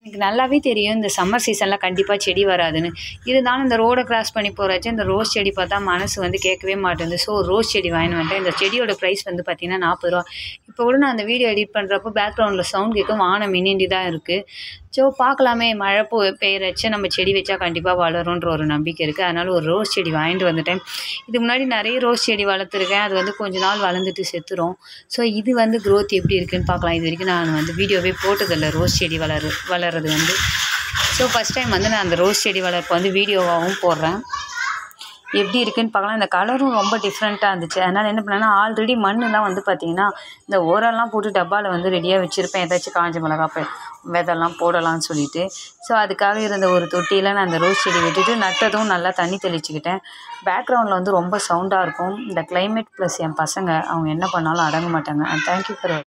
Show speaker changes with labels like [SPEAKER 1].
[SPEAKER 1] எனக்கு நல்லாவே தெரியும் இந்த சம்மர் சீசனில் கண்டிப்பாக செடி வராதுன்னு இருந்தாலும் இந்த ரோடை கிராஸ் பண்ணி போகிறச்ச இந்த ரோஸ் செடி பார்த்தா மனசு வந்து கேட்கவே மாட்டேங்குது ஸோ ரோஸ் செடி வாங்கிட்டு வந்துட்டேன் இந்த செடியோட ப்ரைஸ் வந்து பார்த்திங்கன்னா நாற்பது ரூபா இப்போ கூட நான் அந்த வீடியோ எடிட் பண்ணுறப்போ பேக்ரவுண்டில் சவுண்ட் கேட்கும் வானம் மின்னிண்டி தான் இருக்குது ஸோ பார்க்கலாமே மழை போ பெய்யறச்ச நம்ம செடி வச்சா கண்டிப்பாக வளரும்ன்ற ஒரு நம்பிக்கை இருக்குது அதனால் ஒரு ரோஸ் செடி வாங்கிட்டு வந்துட்டேன் இதுக்கு முன்னாடி நிறைய ரோஸ் செடி வளர்த்துருக்கேன் அது வந்து கொஞ்ச நாள் வளர்ந்துட்டு செத்துரும் ஸோ இது வந்து growth எப்படி இருக்குன்னு பார்க்கலாம் இது வரைக்கும் நான் வந்து வீடியோவே போட்டதில்லை ரோஸ் செடி வளரு வளர்றது வந்து ஸோ ஃபஸ்ட் டைம் வந்து நான் அந்த ரோஸ் செடி வளர்ப்பு வந்து வீடியோவாகவும் போடுறேன் எப்படி இருக்குன்னு பார்க்கலாம் இந்த கலரும் ரொம்ப டிஃப்ரெண்ட்டாக இருந்துச்சு அதனால் என்ன பண்ணேன்னா ஆல்ரெடி மண்ணெலாம் வந்து பார்த்திங்கன்னா இந்த ஓரெல்லாம் போட்டு டப்பாவில் வந்து ரெடியாக வச்சுருப்பேன் ஏதாச்சும் காஞ்ச மிளகா பே விதெல்லாம் போடலாம்னு சொல்லிட்டு ஸோ அதுக்காக இருந்த ஒரு தொட்டியில் நான் அந்த ரோஸ் செடி விட்டுட்டு நட்டதும் நல்லா தண்ணி தெளிச்சுக்கிட்டேன் பேக்ரவுண்டில் வந்து ரொம்ப சவுண்டாக இருக்கும் இந்த climate ப்ளஸ் என் பசங்க அவங்க என்ன பண்ணாலும் அடங்க மாட்டாங்க தேங்க்யூ ஃபார்